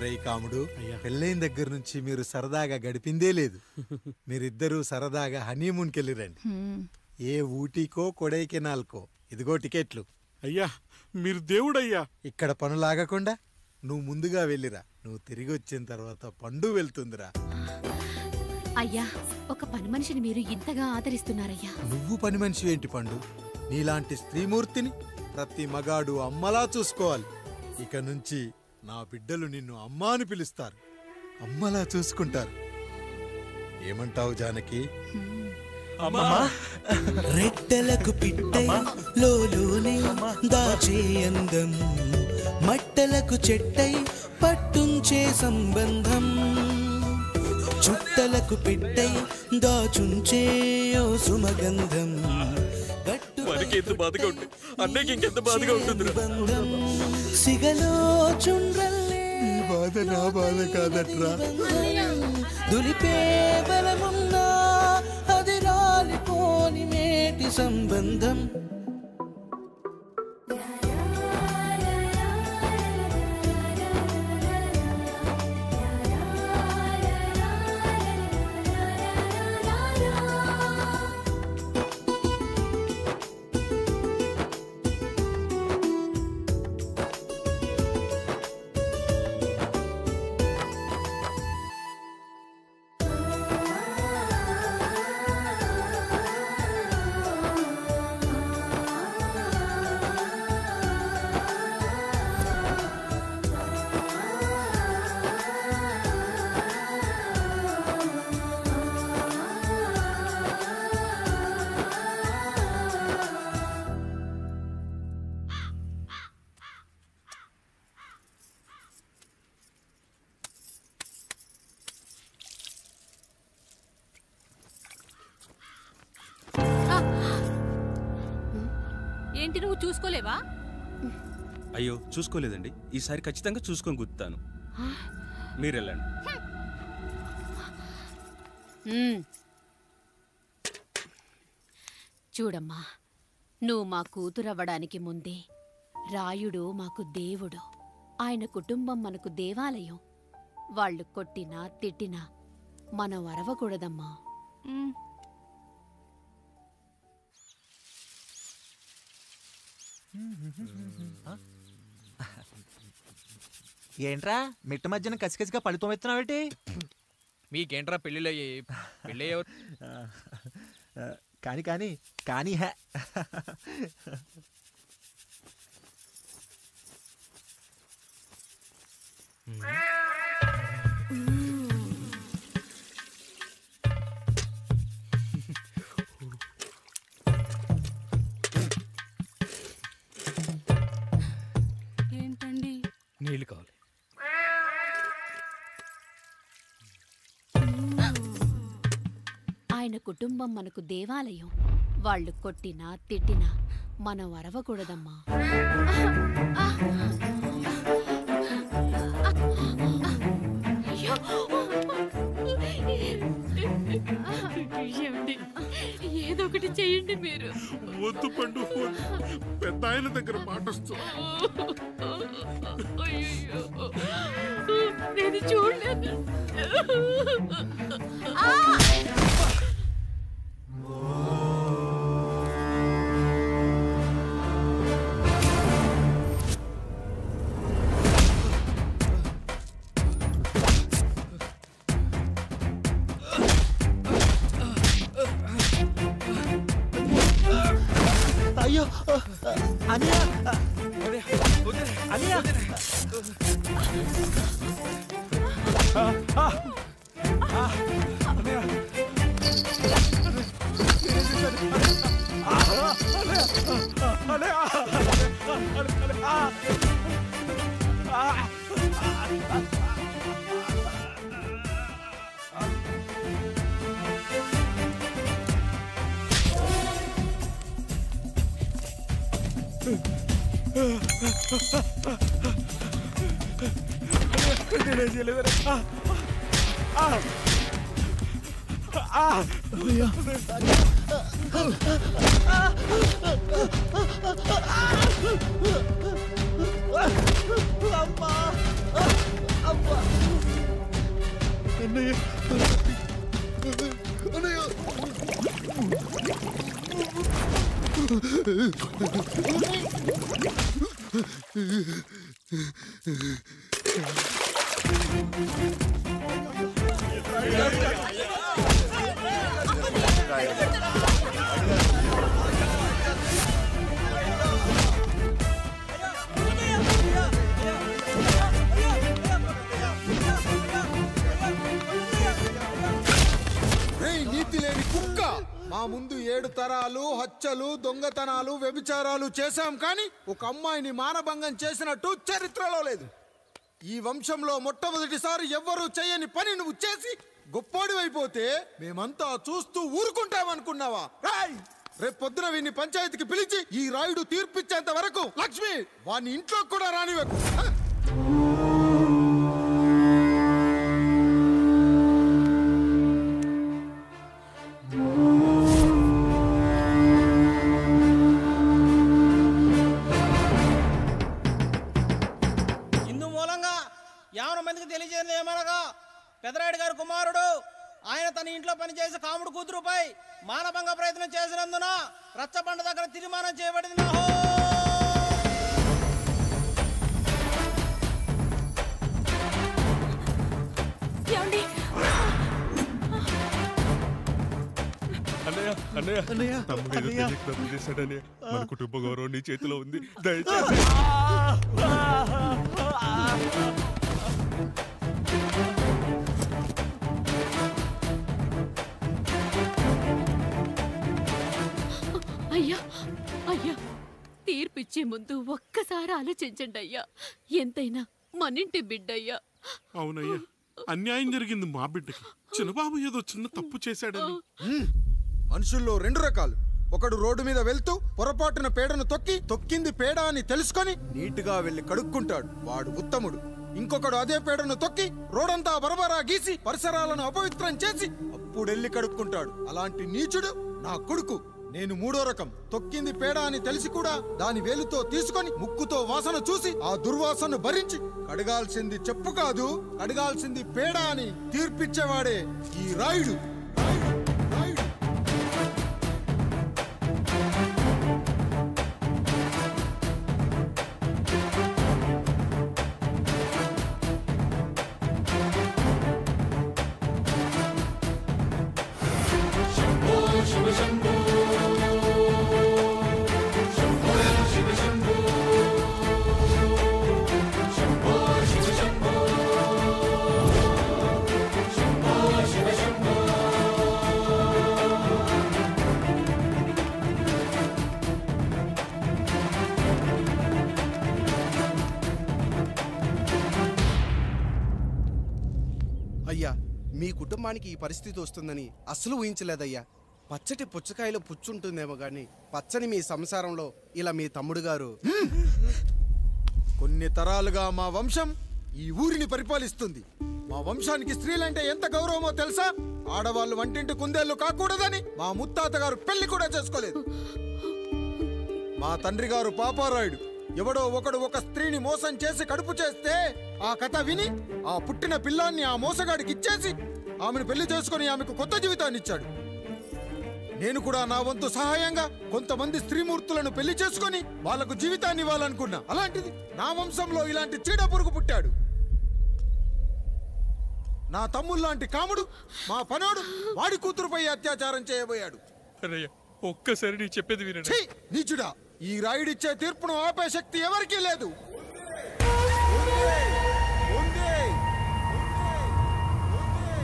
ఒరేయ్ కాముడు అయ్యా. పెళ్ళైన దగ్గర నుంచి మీరు సరదాగా గడిపిందే లేదు మీరిద్దరూ సరదాగా హనీమూన్కి వెళ్ళిరండి ఏ ఊటీకో కొడైకెనాల్కో ఇదిగో టికెట్లు అయ్యా మీరు దేవుడయ్యా ఇక్కడ పనులాగకుండా నువ్వు ముందుగా వెళ్ళిరా నువ్వు తిరిగి వచ్చిన తర్వాత పండు వెళ్తుందిరా అయ్యా ఒక పని మనిషిని మీరు ఇంతగా ఆదరిస్తున్నారయ్యా నువ్వు పని మనిషి ఏంటి పండు నీలాంటి స్త్రీమూర్తిని ప్రతి మగాడు అమ్మలా చూసుకోవాలి ఇక నుంచి నా బిడ్డలు నిన్ను అమ్మా అని పిలుస్తారు అమ్మలా చూసుకుంటారు ఏమంటావు జానకి రెట్టలకు పిట్టై లోలోనే దాచే అందం మట్టలకు చెట్టై పట్టుంచే సంబంధం చుట్టలకు పిట్టై దాచుంచే ఓ సుమగంధం మనకి ఎంత బాధగా ఉంటుంది అన్నయ్యకి ఇంకెంత బాధగా ఉంటుంది బంధం సిగలో చుండ్రల్లే ఈ బాధ నా బాధ కాదట్రా దులిపే బలమున్నా అది రాలిపోని మేటి సంబంధం ఏంటి నువ్వు చూసుకోలేవా అయ్యో చూసుకోలేదండి ఈసారి ఖచ్చితంగా చూసుకొని గుర్తాను మీరు వెళ్ళండి చూడమ్మా నువ్వు మా కూతురవ్వడానికి ముందే రాయుడు మాకు దేవుడు ఆయన కుటుంబం మనకు దేవాలయం వాళ్ళు కొట్టినా తిట్టినా మనం అరవకూడదమ్మా ఏంట్రా మిట్ట మధ్యన కసికసిగా పళ్ళుతో ఎత్తున్నావేటి మీకేంట్రా పెళ్ళిళ్ళయ్యాయి పెళ్ళి ఎవరు కానీ కానీ కానీ హే ఏంటండి నీళ్ళు కావాలి ఆయన కుటుంబం మనకు దేవాలయం వాళ్ళు కొట్టినా తిట్టినా మనం అరవకూడదమ్మా ఏదో ఒకటి చేయండి మీరు వద్దు పండు వద్దు. పెద్ద ఆయన దగ్గర మాట వస్తుంది నేను చూడలేదు అయ్యో అనియా అనియా అమ్మా అమ్మా రేయ్ నీతి లేని కుక్క మా ముందు ఏడు తరాలు హత్యలు దొంగతనాలు వ్యభిచారాలు చేశాం కానీ ఒక అమ్మాయిని మానభంగం చేసినట్టు చరిత్రలో లేదు ఈ వంశంలో మొట్టమొదటిసారి ఎవ్వరూ చేయని పని నువ్వు చేసి గొప్పోడివైపోతే మేమంతా చూస్తూ ఊరుకుంటామనుకున్నావా రాయ్ రేపు పొద్దున వీడిని పంచాయతీకి పిలిచి ఈ రాయుడు తీర్పిచ్చేంత వరకు లక్ష్మి వాడిని ఇంట్లో కూడా రానివ్వకు హ! ఇందు మూలంగా యావన మందికి తెలియజేయడం ఏమనగా పెదరాయుడు గారి కుమారుడు ఆయన తన ఇంట్లో పనిచేసే కాముడు కూతురుపై మానభంగ ప్రయత్నం చేసినందున రచ్చబండ దగ్గర తీర్మానం చేయబడింది నహో! ఏమండి అన్నయ్య అన్నయ్య అన్నయ్య, తమ్ముడు ఏదో అన్నయ్య. తెలియక తప్పు చేశాడు అన్నయ్య మన కుటుంబ గౌరవం నీ చేతిలో ఉంది దయచేసి అయ్యా అయ్యా తీర్పిచ్చే ముందు ఒక్కసారి ఆలోచించండి అయ్యా ఎంతైనా మనింటి బిడ్డయ్యా అవునయ్యా అన్యాయం జరిగింది మా బిడ్డకి చిన్నబాబు ఏదో చిన్న తప్పు చేశాడని మనుషుల్లో రెండు రకాలు ఒకడు రోడ్డు మీద వెళ్తూ పొరపాటున పేడను తొక్కి తొక్కింది పేడ అని తెలుసుకొని నీటుగా వెళ్లి కడుక్కుంటాడు వాడు ఉత్తముడు ఇంకొకడు అదే పేడను తొక్కి రోడంతా బరబరా గీసి పరిసరాలను అపవిత్రం చేసి అప్పుడెళ్ళి కడుక్కుంటాడు అలాంటి నీచుడు నా కొడుకు నేను మూడో రకం తొక్కింది పేడ అని తెలిసి కూడా దాని వేలుతో తీసుకొని ముక్కుతో వాసన చూసి ఆ దుర్వాసన భరించి కడగాల్సింది చెప్పు కాదు కడగాల్సింది పేడ అని తీర్పిచ్చేవాడే ఈ రాయుడు రాయుడు అయ్యా మీ కుటుంబానికి ఈ పరిస్థితి వస్తుందని అస్సలు ఊహించలేదయ్యా పచ్చటి పుచ్చకాయలో పుచ్చుంటుందేమో గాని పచ్చని మీ సంసారంలో ఇలా మీ తమ్ముడు గారు కొన్ని తరాలుగా మా వంశం ఈ ఊరిని పరిపాలిస్తుంది మా వంశానికి స్త్రీలంటే ఎంత గౌరవమో తెలుసా ఆడవాళ్ళు వంటింటి కుందేళ్లు కాకూడదని మా ముత్తాత గారు పెళ్లి కూడా చేసుకోలేదు మా తండ్రి గారు పాపారాయుడు ఎవడో ఒకడు ఒక స్త్రీని మోసం చేసి కడుపు చేస్తే ఆ కథ విని ఆ పుట్టిన పిల్లాన్ని ఆ మోసగాడికి ఇచ్చేసి ఆమెను పెళ్లి చేసుకుని ఆమెకు కొత్త జీవితాన్ని ఇచ్చాడు నేను కూడా నా వంతు సహాయంగా కొంతమంది స్త్రీమూర్తులను పెళ్లి చేసుకొని వాళ్లకు జీవితాన్ని ఇవ్వాలనుకున్నా అలాంటిది నా వంశంలో ఇలాంటి చీడ పురుగు పుట్టాడు నా తమ్ముళ్ళలాంటి కాముడు మా పనోడు వాడి కూతురుపై అత్యాచారం చేయబోయాడు అన్నయ్య ఒక్కసారి నీ చెప్పేది వినండి ఛీ! నీచుడా ఈ రాయుడిచ్చే తీర్పును ఆపే శక్తి ఎవరికీ లేదు ఉంది! ఉంది! ఉంది!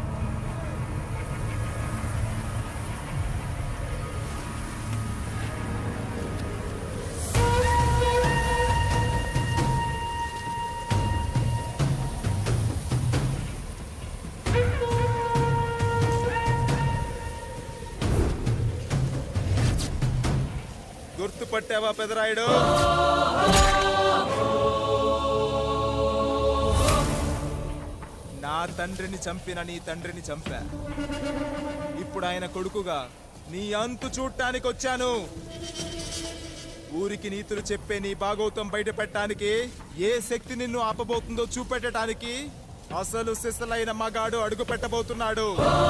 గుర్తుపట్టావా పెదరాయుడు నా తండ్రిని చంపిన నీ తండ్రిని చంపా ఇప్పుడు ఆయన కొడుకుగా నీ అంతు చూడటానికి వచ్చాను ఊరికి నీతులు చెప్పే నీ భాగవతం బయట పెట్టడానికి ఏ శక్తి నిన్ను ఆపబోతుందో చూపెట్టడానికి అసలు సిసలైన మగాడు అడుగు పెట్టబోతున్నాడు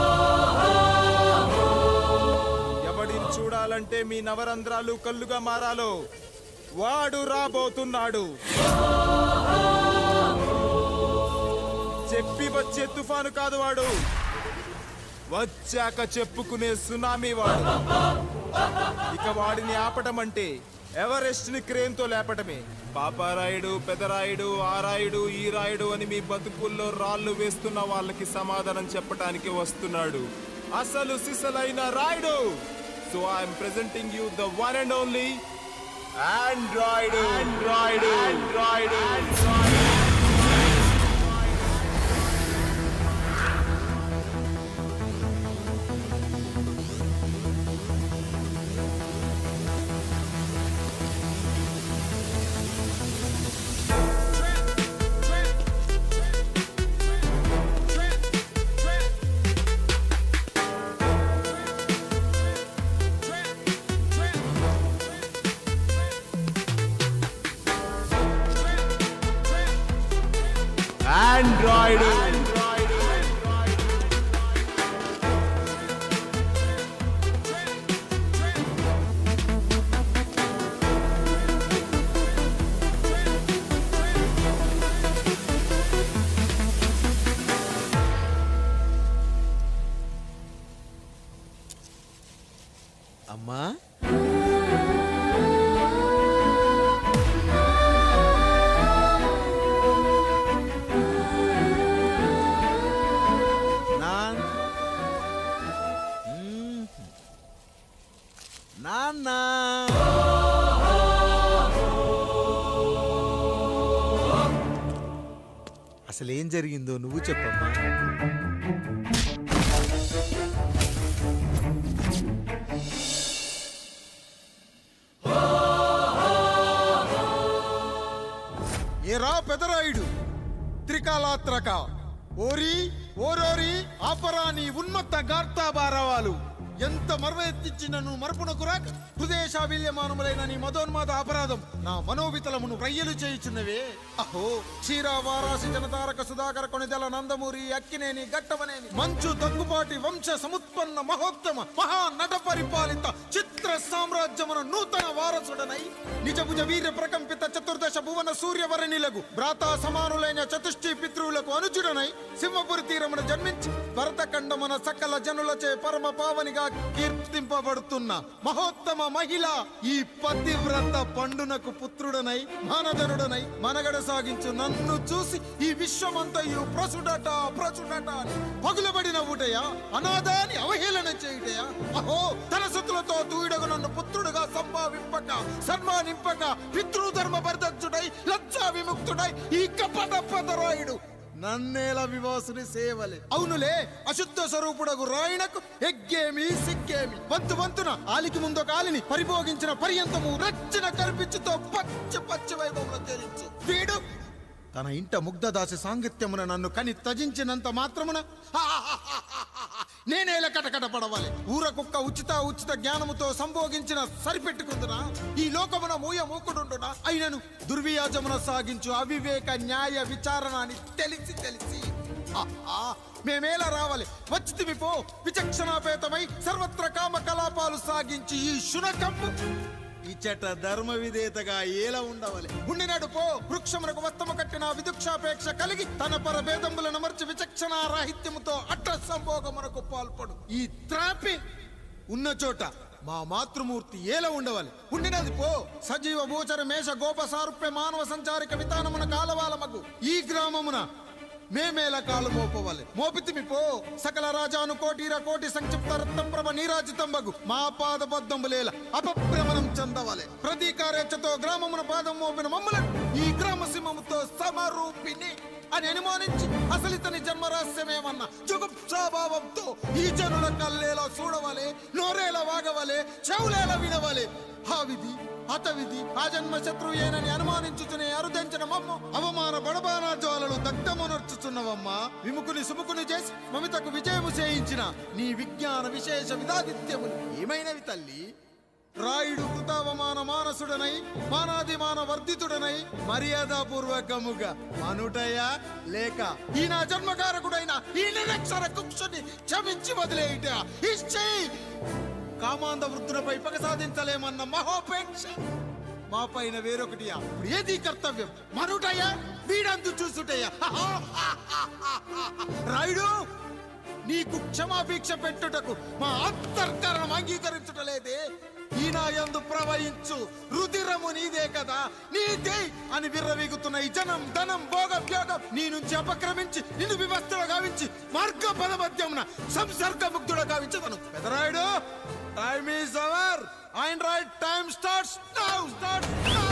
ఎవడిని చూడాలంటే మీ నవరంధ్రాలు కళ్ళుగా మారాలో వాడు రాబోతున్నాడు చెప్పి వచ్చే తుఫాను కాదు వాడు వచ్చాక చెప్పుకునే సునామీ వాడు ఇక వాడిని ఆపటం అంటే ఎవరెస్ట్ ని క్రేన్ తో లేపటమే పాపారాయుడు పెదరాయుడు ఆరాయుడు ఈ రాయుడు అని మీ బతుకుల్లో రాళ్ళు వేస్తున్న వాళ్ళకి సమాధానం చెప్పటానికి వస్తున్నాడు అసలు సిసలైన Rayudu so I'm presenting you the one and only android android android android అమ్మా నాన్ మ్మ్. నాన్న అసలు ఏం జరిగిందో నువ్వు చెప్పమ్మా ఏరా పెదరాయుడు త్రికాలాత్రక ఓరి ఓరోరి ఆపరాని ఉన్మత్త గార్తాబారవాలు ఎంత మర్వ ఎత్తిచ్చినను మరపునకు రాక హృదయశాబిల్యమానములైన నీ మదోన్మాద అపరాధం నా మనోవితలమును రయ్యలు చేయుచున్నవే అహో క్షీరా వారాసి జనతారక సుధాకర కొనిదెల నందమూరి అక్కినేని గట్టవనేని మంచు దగ్గుపాటి వంశ సముత్పన్న మహోత్తమ మహా నట పరిపాలిత చిత్ర సామ్రాజ్యమున నూతన వారసుడనై నిజభుజ వీర్య ప్రకంపిత చతుర్దశ భువన సూర్యవరణిలకు భ్రాతా సమానులైన చతుష్టి పితృవులకు అనుజుడనై సింహపురి తీరమున జన్మించి భరతఖండమున సకల జనులచే పరమ పావనిగా కీర్తింపబడుతున్న మహోత్తమ మహిళ ఈ పతివ్రత పండునకు పుత్రుడనై మానధనుడనై మనగడ సాగించు నన్ను చూసి ఈ విశ్వమంతయు ప్రసుడట ప్రసుడట అని పగులబడిన ఊటయా అనాథాన్ని అవహేళన చేయుటయా అహో తన సుతులతో తూయిడగు నన్ను పుత్రుడుగా సంభావింపక సన్మానింపక పితృధర్మ పరిదక్షుడై లజ్జా విముక్తుడై ఈ కపట పదరాయుడు నన్నేల వివాసుని సేవలే అవునులే అశుద్ధ స్వరూపుడగు రాయణకు ఎగ్గేమి సిగ్గేమి వంతు వంతున ఆలికి ముందు కాలిని పరిభోగించిన పర్యంతము రచ్చన కల్పించుతో పచ్చ పచ్చ వైభవంలో తేలించు వీడు తన ఇంట ముగ్ధదాసి సాంగత్యమున నన్ను కని తజించినంత మాత్రమున నేనేల కటకట పడవాలి ఊర కుక్క ఉచిత ఉచిత జ్ఞానముతో సంభోగించిన సరిపెట్టుకుందునా ఈ లోకమున మూయ మూకుడుండునా అయినను దుర్వ్యాజమున సాగించు అవివేక న్యాయ విచారణ అని తెలిసి తెలిసి ఆహా, మేమేలా రావాలి వచ్చితిమి పో విచక్షణాపేతమై సర్వత్ర కామ కలాపాలు సాగించి ఈ శునకంపు ఇచ్చట ధర్మ విధేతగా ఏల ఉండవలే ఉండినాడు పో వృక్షమునకు వస్తము కట్టిన విదుక్షాపేక్ష కలిగి తన పరభేదములను మర్చి విచక్షణ రాహిత్యముతో అట్ట సంభోగమునకు పాల్పడు ఈ త్రాపి ఉన్న చోట మా మాతృమూర్తి ఏల ఉండవాలి ఉండినది పో సజీవ భూచర మేష గోప సారూప్య మానవ సంచారిక విధానమున కాలవాలమగు ఈ గ్రామమున మేమేల కాలు మోపవాలి మోపితిమి పో సకల రాజాను కోటిర కోటి సంక్షిప్త రత్నప్రభ నీరాజితంబగు మా పాద బద్దములేల అపభ్రమణం చెందవలే ప్రతీకారేచ్ఛతో గ్రామమున పాదం మోపిన మమ్మలను ఈ గ్రామ సింహముతో సమరూపిణి అని అనుమానించి అసలు ఇతని జన్మరహస్యమేమన్నా జుగుప్సాభావంతో ఈ జనుల కల్లేలా చూడవలే నోరేలా వాగవలే చెవులేలా వినవలే ఆ విధి హత విధి ఆ జన్మ శత్రుయేనని అనుమానించుచునే అరుదించిన మమ్మ అవమాన బడబాన జ్వాలలు దగ్ధమునర్చుచున్నవమ్మా విముకుని సుముకుని చేసి మమితకు విజయము చేయించిన నీ విజ్ఞాన విశేష విధాదిత్యములు ఏమైనవి తల్లి రాయుడు కృతావమాన మానసుడనై మానాదిమాన వర్ధితుడనై మర్యాదపూర్వకముగా మనుటయ్యా లేక ఈ నా జన్మకారకుడైన ఈ నిరక్షర కుక్షుని క్షమించి వదిలేయుట ఇచ్చి కామాంధ వృద్ధులపై పగ సాధించలేమన్న మహోపేక్ష మా పైన వేరొకటియా ఇప్పుడు ఏది కర్తవ్యం మనుటయ్యా వీడందు చూసుటయ్యా రాయుడు నీకు క్షమాభిక్ష పెట్టుటకు మా అంతర్కరణం అంగీకరించుటలేదే ఈనాయందు ప్రవహించు రుధిరము నీదే కదా నీదే అని విర్రవీగుతున్న ఈ జనం ధనం భోగ వ్యోగం నీ నుంచి అపక్రమించి నిన్ను వివస్థలో గావించి మార్గ పదమధ్యమున సంసర్గ ముగ్ధుడ గావించదను పెదరాయుడు టైమ్ ఈజ్ అవర్ ఆయన right time starts now start now